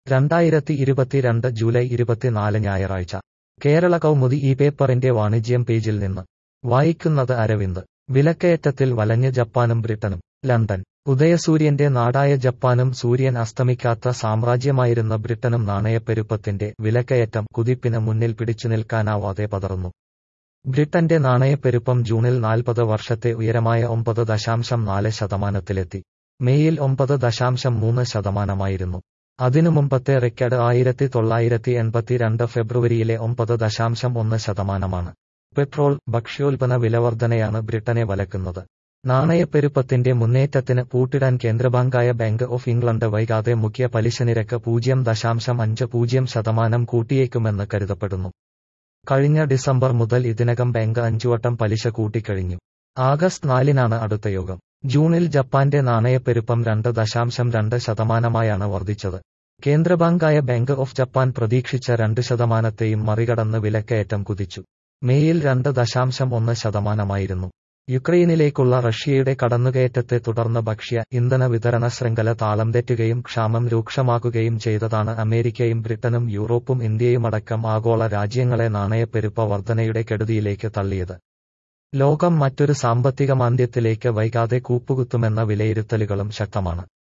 രണ്ടായിരത്തി ഇരുപത്തിരണ്ട് ജൂലൈ ഇരുപത്തിനാല് ഞായറാഴ്ച കേരള കൗമുദി ഈ പേപ്പറിന്റെ വാണിജ്യം പേജിൽ നിന്ന് വായിക്കുന്നത് അരവിന്ദ് വിലക്കയറ്റത്തിൽ വലഞ്ഞ് ജപ്പാനും ബ്രിട്ടനും ലണ്ടൻ ഉദയസൂര്യന്റെ നാടായ ജപ്പാനും സൂര്യൻ അസ്തമിക്കാത്ത സാമ്രാജ്യമായിരുന്ന ബ്രിട്ടനും നാണയപ്പെരുപ്പത്തിന്റെ വിലക്കയറ്റം കുതിപ്പിന് മുന്നിൽ പിടിച്ചു നിൽക്കാനാവാതെ പതറുന്നു ബ്രിട്ടന്റെ നാണയപ്പെരുപ്പം ജൂണിൽ നാൽപ്പത് വർഷത്തെ ഉയരമായ ഒമ്പത് ദശാംശം നാല് ശതമാനത്തിലെത്തി മെയ്യിൽ ഒമ്പത് ദശാംശം മൂന്ന് ശതമാനമായിരുന്നു അതിനു മുമ്പത്തെ റെക്കോർഡ് ആയിരത്തി തൊള്ളായിരത്തി എൺപത്തിരണ്ട് ഫെബ്രുവരിയിലെ ഒമ്പത് ദശാംശം ഒന്ന് ശതമാനമാണ് പെട്രോൾ ഭക്ഷ്യോൽപ്പന്ന വിലവർധനയാണ് ബ്രിട്ടനെ വലക്കുന്നത് നാണയപ്പെരുപ്പത്തിന്റെ മുന്നേറ്റത്തിന് പൂട്ടിടാൻ കേന്ദ്രബാങ്കായ ബാങ്ക് ഓഫ് ഇംഗ്ലണ്ട് വൈകാതെ മുഖ്യ പലിശ നിരക്ക് പൂജ്യം ദശാംശം അഞ്ച് പൂജ്യം ശതമാനം കൂട്ടിയേക്കുമെന്ന് കരുതപ്പെടുന്നു കഴിഞ്ഞ ഡിസംബർ മുതൽ ഇതിനകം ബാങ്ക് അഞ്ചുവട്ടം പലിശ കൂട്ടിക്കഴിഞ്ഞു ആഗസ്റ്റ് നാലിനാണ് അടുത്ത യോഗം ജൂണിൽ ജപ്പാന്റെ നാണയപ്പെരുപ്പം രണ്ട് ദശാംശം രണ്ട് ശതമാനമായാണ് വർദ്ധിച്ചത് കേന്ദ്രബാങ്കായ ബാങ്ക് ഓഫ് ജപ്പാൻ പ്രതീക്ഷിച്ച രണ്ട് ശതമാനത്തെയും മറികടന്ന് വിലക്കയറ്റം കുതിച്ചു മെയ്യിൽ രണ്ട് ദശാംശം ഒന്ന് ശതമാനമായിരുന്നു യുക്രൈനിലേക്കുള്ള റഷ്യയുടെ കടന്നുകയറ്റത്തെ തുടർന്ന് ഭക്ഷ്യ ഇന്ധന വിതരണ ശൃംഖല താളം തെറ്റുകയും ക്ഷാമം രൂക്ഷമാകുകയും ചെയ്തതാണ് അമേരിക്കയും ബ്രിട്ടനും യൂറോപ്പും ഇന്ത്യയുമടക്കം ആഗോള രാജ്യങ്ങളെ നാണയപ്പെരുപ്പ വർധനയുടെ കെടുതിയിലേക്ക് തള്ളിയത് ലോകം മറ്റൊരു സാമ്പത്തിക മാന്ദ്യത്തിലേക്ക് വൈകാതെ കൂപ്പുകുത്തുമെന്ന വിലയിരുത്തലുകളും ശക്തമാണ്